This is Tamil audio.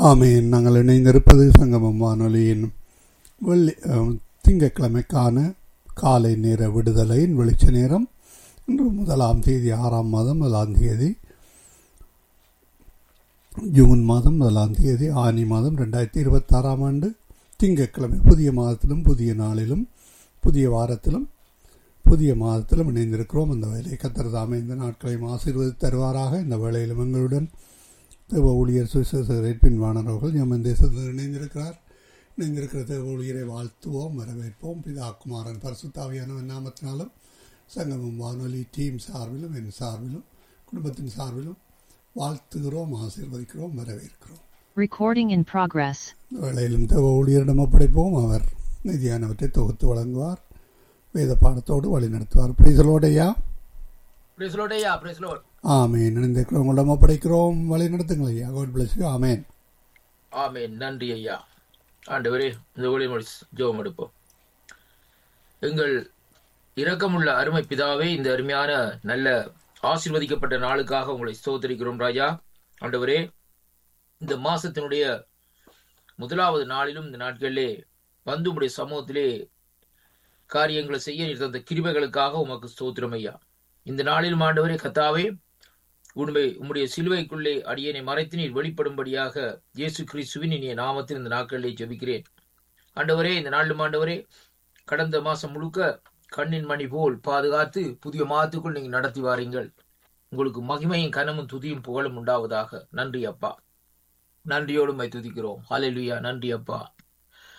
ஆமேன் நாங்கள் இணைந்திருப்பது சங்கமம் வானொலியின் வெள்ளி அஹ், திங்கட்கிழமைக்கான காலை நேர விடுதலையின் வெளிச்ச நேரம் இன்று முதலாம் தேதி ஆறாம் மாதம் முதலாம் தேதி ஜூன் மாதம் முதலாம் தேதி ஆனி மாதம் ரெண்டாயிரத்தி இருபத்தாறாம் ஆண்டு திங்கட்கிழமை புதிய மாதத்திலும் புதிய நாளிலும் புதிய வாரத்திலும் புதிய மாதத்திலும் இணைந்திருக்கிறோம் அந்த வேலை கத்திரதாமே இந்த நாட்களையும் ஆசீர்வதித்து தருவாராக இந்த வேளையிலும் எங்களுடன் தேவ ஊழியர் சுவிசேஷர் பின்வாணர் அவர்கள் யமன் தேசத்தில் இணைந்திருக்கிறார் இணைந்திருக்கிற தேவ ஊழியரை வாழ்த்துவோம் வரவேற்போம் பிதா குமாரன் பரிசுத்தாவியானவன் நாமத்தினாலும் சங்கமம் வானொலி டீம் சார்பிலும் என் சார்பிலும் குடும்பத்தின் சார்பிலும் வாழ்த்துகிறோம் ஆசீர்வதிக்கிறோம் வரவேற்கிறோம் Recording in progress. இந்த வேளையிலும் தேவ ஊழியரிடம் ஒப்படைப்போம் அவர் நிதியானவற்றை தொகுத்து வழங்குவார் வேத பாடத்தோடு வழி நடத்துவார் பிரிசலோடையா பிரைஸ் லார்ட் ஐயா பிரைஸ் லார்ட் ஆமேன் இணைந்திருக்கிறவங்களிடம் ஒப்படைக்கிறோம் வழி நடத்துங்கள் ஐயா கோட் பிளஸ் ஆமேன் ஆமென் நன்றி ஐயா ஆண்டவரே இந்த ஒளி முடிச்சு ஜோம் எடுப்போம் எங்கள் இரக்கமுள்ள அருமை பிதாவே இந்த அருமையான நல்ல ஆசீர்வதிக்கப்பட்ட நாளுக்காக உங்களை ஸ்தோத்திரிக்கிறோம் ராஜா ஆண்டவரே இந்த மாசத்தினுடைய முதலாவது நாளிலும் இந்த நாட்களிலே வந்து உடைய சமூகத்திலே காரியங்களை செய்ய நீர் தந்த கிருபைகளுக்காக உமக்கு ஸ்தோத்திரம் ஐயா இந்த நாளிலும் ஆண்டவரே கத்தாவே உண்மை உம்முடைய சிலுவைக்குள்ளே அடியனை மறைத்து நீர் வெளிப்படும்படியாக இயேசு கிறிஸ்துவின் இனிய நாமத்தில் இந்த நாட்களிலே ஜெபிக்கிறேன் ஆண்டவரே இந்த நாளிலும் ஆண்டவரே கடந்த மாசம் முழுக்க கண்ணின் மணி போல் பாதுகாத்து புதிய மாதத்துக்குள் நீங்க நடத்தி வாரீங்கள் உங்களுக்கு மகிமையும் கனமும் துதியும் புகழும் உண்டாவதாக நன்றி அப்பா நன்றியோடு மை துதிக்கிறோம் ஹalleluya நன்றி அப்பா